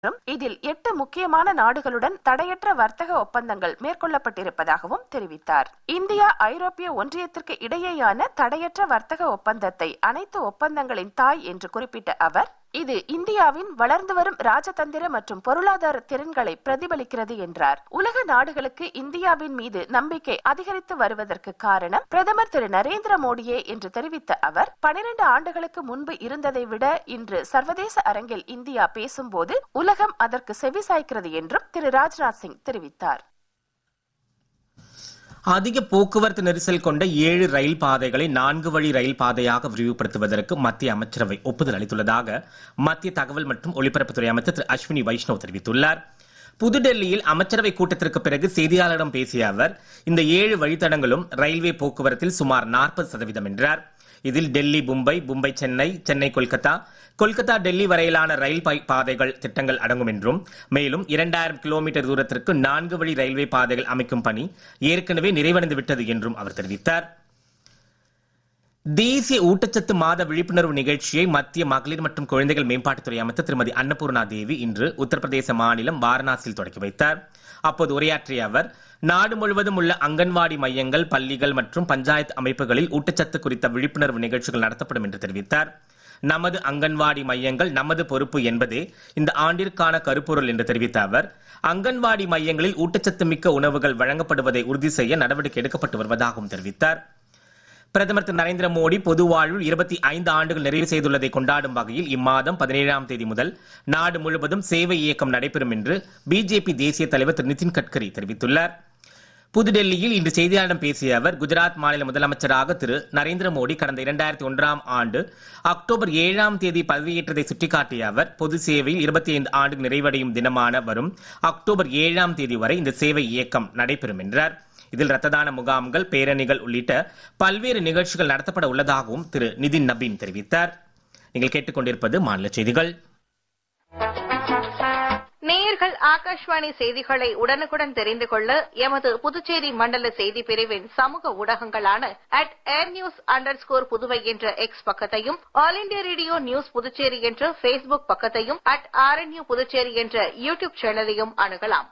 இதில் எட்டு முக்கியமான நாடுகளுடன் தடையற்ற வர்த்தக ஒப்பந்தங்கள் மேற்கொள்ளப்பட்டிருப்பதாகவும் தெரிவித்தார் இந்தியா ஐரோப்பிய ஒன்றியத்திற்கு இடையேயான தடையற்ற வர்த்தக ஒப்பந்தத்தை அனைத்து ஒப்பந்தங்களின் தாய் என்று குறிப்பிட்ட அவர் இது இந்தியாவின் வளர்ந்து வரும் ராஜதந்திர மற்றும் பொருளாதார திறன்களை பிரதிபலிக்கிறது என்றார் உலக நாடுகளுக்கு இந்தியாவின் மீது நம்பிக்கை அதிகரித்து வருவதற்கு காரணம் பிரதமர் திரு நரேந்திர மோடியே என்று தெரிவித்த அவர் பனிரெண்டு ஆண்டுகளுக்கு முன்பு இருந்ததை விட இன்று சர்வதேச அரங்கில் இந்தியா பேசும்போது உலகம் அதற்கு செவிசாய்க்கிறது என்றும் திரு ராஜ்நாத் சிங் தெரிவித்தார் அதிக போக்குவரத்து நெரிசல் கொண்ட ஏழு ரயில் பாதைகளை நான்கு வழி ரயில் பாதையாக விரிவுபடுத்துவதற்கு மத்திய அமைச்சரவை ஒப்புதல் அளித்துள்ளதாக மத்திய தகவல் மற்றும் ஒலிபரப்புத்துறை அமைச்சர் திரு அஸ்வினி வைஷ்ணவ் தெரிவித்துள்ளார் புதுடெல்லியில் அமைச்சரவை கூட்டத்திற்கு பிறகு செய்தியாளரிடம் பேசிய அவர் இந்த ஏழு வழித்தடங்களும் ரயில்வே போக்குவரத்தில் சுமார் நாற்பது சதவீதம் என்றார் இதில் டெல்லி மும்பை மும்பை சென்னை சென்னை கொல்கத்தா கொல்கத்தா டெல்லி வரையிலான ரயில் பை- பாதைகள் திட்டங்கள் அடங்கும் என்றும் மேலும் இரண்டாயிரம் கிலோமீட்டர் தூரத்திற்கு நான்கு வழி ரயில்வே பாதைகள் அமைக்கும் பணி ஏற்கனவே நிறைவடைந்து விட்டது என்றும் அவர் தெரிவித்தார் தேசிய ஊட்டச்சத்து மாத விழிப்புணர்வு நிகழ்ச்சியை மத்திய மகளிர் மற்றும் குழந்தைகள் மேம்பாட்டுத்துறை அமைச்சர் திருமதி அன்னபூர்ணா தேவி இன்று உத்தரப்பிரதேச மாநிலம் வாரணாசியில் தொடங்கி வைத்தார் அப்போது உரையாற்றிய அவர் நாடு முழுவதும் உள்ள அங்கன்வாடி மையங்கள் பள்ளிகள் மற்றும் பஞ்சாயத்து அமைப்புகளில் ஊட்டச்சத்து குறித்த விழிப்புணர்வு நிகழ்ச்சிகள் நடத்தப்படும் என்று தெரிவித்தார் நமது அங்கன்வாடி மையங்கள் நமது பொறுப்பு என்பதே இந்த ஆண்டிற்கான கருப்பொருள் என்று தெரிவித்த அவர் அங்கன்வாடி மையங்களில் ஊட்டச்சத்து மிக்க உணவுகள் வழங்கப்படுவதை உறுதி செய்ய நடவடிக்கை எடுக்கப்பட்டு வருவதாகவும் தெரிவித்தார் பிரதமர் திரு நரேந்திர மோடி பொது வாழ்வில் இருபத்தி ஐந்து ஆண்டுகள் நிறைவு செய்துள்ளதை கொண்டாடும் வகையில் இம்மாதம் பதினேழாம் தேதி முதல் நாடு முழுவதும் சேவை இயக்கம் நடைபெறும் என்று பிஜேபி தேசிய தலைவர் திரு நிதின் கட்கரி தெரிவித்துள்ளார் புதுடெல்லியில் இன்று செய்தியாளர்களிடம் பேசிய அவர் குஜராத் மாநில முதலமைச்சராக திரு நரேந்திர மோடி கடந்த இரண்டாயிரத்தி ஒன்றாம் ஆண்டு அக்டோபர் ஏழாம் தேதி பதவியேற்றதை சுட்டிக்காட்டிய அவர் பொது சேவையில் இருபத்தி ஐந்து ஆண்டு நிறைவடையும் தினமான வரும் அக்டோபர் ஏழாம் தேதி வரை இந்த சேவை இயக்கம் நடைபெறும் என்றார் இதில் ரத்த தான முகாம்கள் பேரணிகள் உள்ளிட்ட பல்வேறு நிகழ்ச்சிகள் நடத்தப்பட உள்ளதாகவும் திரு நிதின் நபீன் தெரிவித்தார் நீங்கள் கேட்டுக்கொண்டிருப்பது மாநில செய்திகள் நேயர்கள் ஆகாஷ்வாணி செய்திகளை உடனுக்குடன் தெரிந்து கொள்ள எமது புதுச்சேரி மண்டல செய்தி பிரிவின் சமூக ஊடகங்களான at air news under Puduvai என்ற எக்ஸ் பக்கத்தையும் all India radio news Puducherry என்ற ஃபேஸ்புக் பக்கத்தையும் அட் ஆர்என்யூ புதுச்சேரி என்ற யூடியூப் சேனலையும் அணுகலாம்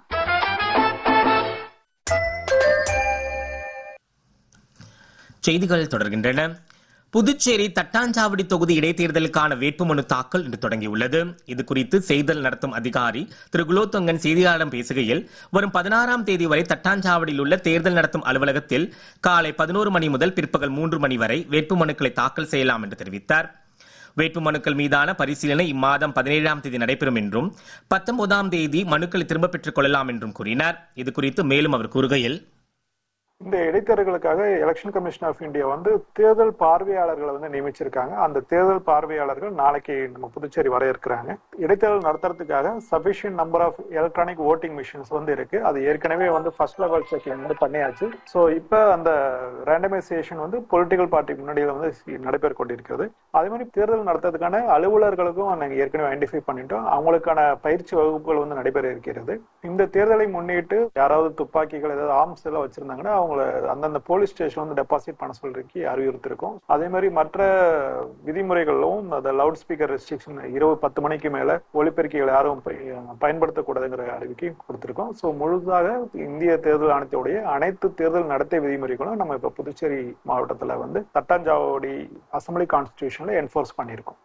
செய்திகள் தொடர்கின்றன புதுச்சேரி தட்டாஞ்சாவடி தொகுதி இடைத்தேர்தலுக்கான வேட்புமனு தாக்கல் இன்று தொடங்கியுள்ளது இது குறித்து செய்தல் நடத்தும் அதிகாரி திரு குலோத்தங்கன் செய்தியாளரிடம் பேசுகையில் வரும் பதினாறாம் தேதி வரை தட்டாஞ்சாவடியில் உள்ள தேர்தல் நடத்தும் அலுவலகத்தில் காலை பதினோரு மணி முதல் பிற்பகல் மூன்று மணி வரை வேட்புமனுக்களை தாக்கல் செய்யலாம் என்று தெரிவித்தார் வேட்புமனுக்கள் மீதான பரிசீலனை இம்மாதம் பதினேழாம் தேதி நடைபெறும் என்றும் பத்தொன்பதாம் தேதி மனுக்களை திரும்பப் பெற்றுக் கொள்ளலாம் என்றும் கூறினார் இது குறித்து மேலும் அவர் கூறுகையில் இந்த இடைத்தேர்தலுக்காக எலெக்ஷன் கமிஷன் ஆஃப் இந்தியா வந்து தேர்தல் பார்வையாளர்களை வந்து நியமிச்சிருக்காங்க அந்த தேர்தல் பார்வையாளர்கள் நாளைக்கு நம்ம புதுச்சேரி வர இருக்கிறாங்க இடைத்தேர்தல் நடத்துறதுக்காக sufficient number of electronic voting machines வந்து இருக்கு அது ஏற்கனவே வந்து ஃபர்ஸ்ட் லெவல் செக்கிங் வந்து பண்ணியாச்சு ஸோ இப்போ அந்த ரேண்டமைசேஷன் வந்து பொலிட்டிக்கல் பார்ட்டி முன்னாடி வந்து நடைபெற கொண்டிருக்கிறது அதே மாதிரி தேர்தல் நடத்துறதுக்கான அலுவலர்களுக்கும் நாங்கள் ஏற்கனவே ஐடென்டிஃபை பண்ணிட்டோம் அவங்களுக்கான பயிற்சி வகுப்புகள் வந்து நடைபெற இருக்கிறது இந்த தேர்தலை முன்னிட்டு யாராவது துப்பாக்கிகள் ஏதாவது ஆர்ம்ஸ் எல்லாம் வச்சிருந்தாங்கன்னா அவங்கள அந்தந்த போலீஸ் ஸ்டேஷன் வந்து டெபாசிட் பண்ண சொல்றதுக்கு அறிவுறுத்திருக்கோம் அதே மாதிரி மற்ற விதிமுறைகளிலும் அந்த லவுட் ஸ்பீக்கர் ரெஸ்ட்ரிக்ஷன் இரவு பத்து மணிக்கு மேல ஒலிபெருக்கிகள் யாரும் பய- பயன்படுத்தக்கூடாதுங்கிற அறிவிக்கை கொடுத்திருக்கோம் ஸோ முழுதாக இந்திய தேர்தல் ஆணையத்துடைய அனைத்து தேர்தல் நடத்தை விதிமுறைகளும் நம்ம இப்ப புதுச்சேரி மாவட்டத்துல வந்து தட்டாஞ்சாவடி அசம்பிளி கான்ஸ்டிடியூஷன்ல என்ஃபோர்ஸ் பண்ணியிருக்கோம்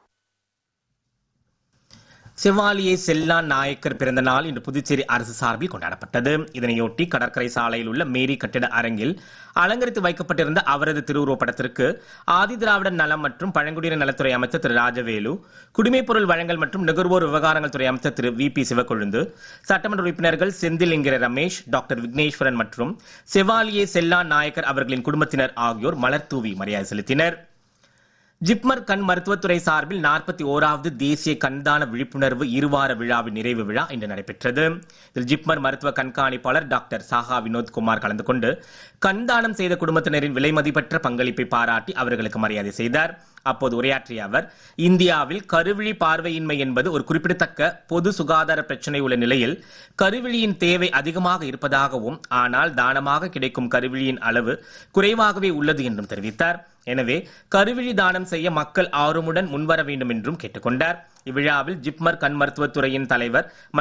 செவாலியே செல்லான் நாயக்கர் பிறந்த நாள் இன்று புதுச்சேரி அரசு சார்பில் கொண்டாடப்பட்டது இதனையொட்டி கடற்கரை சாலையில் உள்ள மேரி கட்டிட அரங்கில் அலங்கரித்து வைக்கப்பட்டிருந்த அவரது திருவுருவப் படத்திற்கு ஆதிதிராவிடர் நலம் மற்றும் பழங்குடியினர் நலத்துறை அமைச்சர் திரு ராஜவேலு குடிமைப் பொருள் வழங்கல் மற்றும் நுகர்வோர் விவகாரங்கள் துறை அமைச்சர் திரு வி பி சிவக்கொழுந்து சட்டமன்ற உறுப்பினர்கள் செந்தில் என்கிற ரமேஷ் டாக்டர் விக்னேஸ்வரன் மற்றும் செவாலியே செல்லான் நாயக்கர் அவர்களின் குடும்பத்தினர் ஆகியோர் மலர் தூவி மரியாதை செலுத்தினர் ஜிப்மர் கண் மருத்துவத்துறை சார்பில் நாற்பத்தி ஓராவது தேசிய கண்தான விழிப்புணர்வு இருவார விழாவின் நிறைவு விழா இன்று நடைபெற்றது இதில் ஜிப்மர் மருத்துவ கண்காணிப்பாளர் டாக்டர் சாஹா வினோத்குமார் கலந்து கொண்டு கண்தானம் செய்த குடும்பத்தினரின் விலைமதிப்பற்ற பங்களிப்பை பாராட்டி அவர்களுக்கு மரியாதை செய்தார் அப்போது உரையாற்றிய அவர் இந்தியாவில் கருவிழி பார்வையின்மை என்பது ஒரு குறிப்பிடத்தக்க பொது சுகாதார பிரச்சனை உள்ள நிலையில் கருவிழியின் தேவை அதிகமாக இருப்பதாகவும் ஆனால் தானமாக கிடைக்கும் கருவிழியின் அளவு குறைவாகவே உள்ளது என்றும் தெரிவித்தார் எனவே கருவிழி தானம் செய்ய மக்கள் ஆர்வமுடன் முன்வர வேண்டும் என்றும் கேட்டுக்கொண்டார் இவ்விழாவில் ஜிப்மர் கண் மருத்துவத்துறையின் தலைவர்